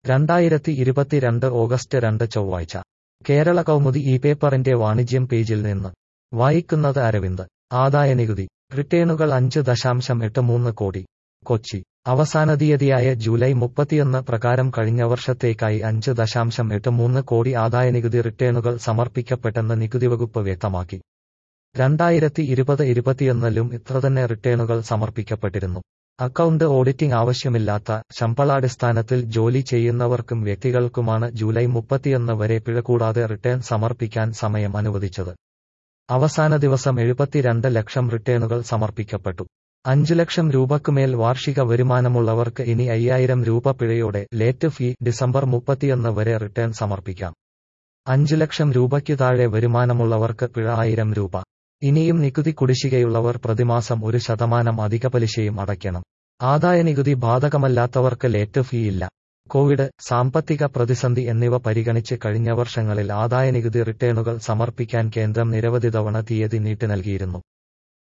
രണ്ടായിരത്തി ഇരുപത്തിരണ്ട് ഓഗസ്റ്റ് രണ്ട് ചൊവ്വാഴ്ച കേരള കൗമുദി ഈ പേപ്പറിന്റെ വാണിജ്യം പേജിൽ നിന്ന് വായിക്കുന്നത് അരവിന്ദ് ആദായനികുതി റിട്ടേണുകൾ അഞ്ച് ദശാംശം എട്ട് മൂന്ന് കോടി കൊച്ചി അവസാന തീയതിയായ ജൂലൈ മുപ്പത്തിയൊന്ന് പ്രകാരം കഴിഞ്ഞ വർഷത്തേക്കായി അഞ്ച് ദശാംശം എട്ട് മൂന്ന് കോടി ആദായനികുതി റിട്ടേണുകൾ സമർപ്പിക്കപ്പെട്ടെന്ന് നികുതി വകുപ്പ് വ്യക്തമാക്കി രണ്ടായിരത്തി ഇരുപത് ഇരുപത്തിയൊന്നിലും ഇത്രതന്നെ റിട്ടേണുകൾ സമർപ്പിക്കപ്പെട്ടിരുന്നു അക്കൗണ്ട് ഓഡിറ്റിംഗ് ആവശ്യമില്ലാത്ത ശമ്പളാടിസ്ഥാനത്തിൽ ജോലി ചെയ്യുന്നവർക്കും വ്യക്തികൾക്കുമാണ് ജൂലൈ മുപ്പത്തിയൊന്ന് വരെ പിഴ കൂടാതെ റിട്ടേൺ സമർപ്പിക്കാൻ സമയം അനുവദിച്ചത് അവസാന ദിവസം എഴുപത്തിരണ്ട് ലക്ഷം റിട്ടേണുകൾ സമർപ്പിക്കപ്പെട്ടു അഞ്ചു ലക്ഷം രൂപക്കുമേൽ വാർഷിക വരുമാനമുള്ളവർക്ക് ഇനി അയ്യായിരം രൂപ പിഴയോടെ ലേറ്റ് ഫീ ഡിസംബർ മുപ്പത്തിയൊന്ന് വരെ റിട്ടേൺ സമർപ്പിക്കാം അഞ്ചു ലക്ഷം രൂപയ്ക്കു താഴെ വരുമാനമുള്ളവർക്ക് പിഴ ആയിരം രൂപ ഇനിയും നികുതി കുടിശ്ശികയുള്ളവർ പ്രതിമാസം ഒരു ശതമാനം അധിക പലിശയും അടയ്ക്കണം ആദായനികുതി ബാധകമല്ലാത്തവർക്ക് ലേറ്റ് ഫീ ഇല്ല കോവിഡ് സാമ്പത്തിക പ്രതിസന്ധി എന്നിവ പരിഗണിച്ച് കഴിഞ്ഞ വർഷങ്ങളിൽ ആദായനികുതി റിട്ടേണുകൾ സമർപ്പിക്കാൻ കേന്ദ്രം നിരവധി തവണ തീയതി നീട്ടി നൽകിയിരുന്നു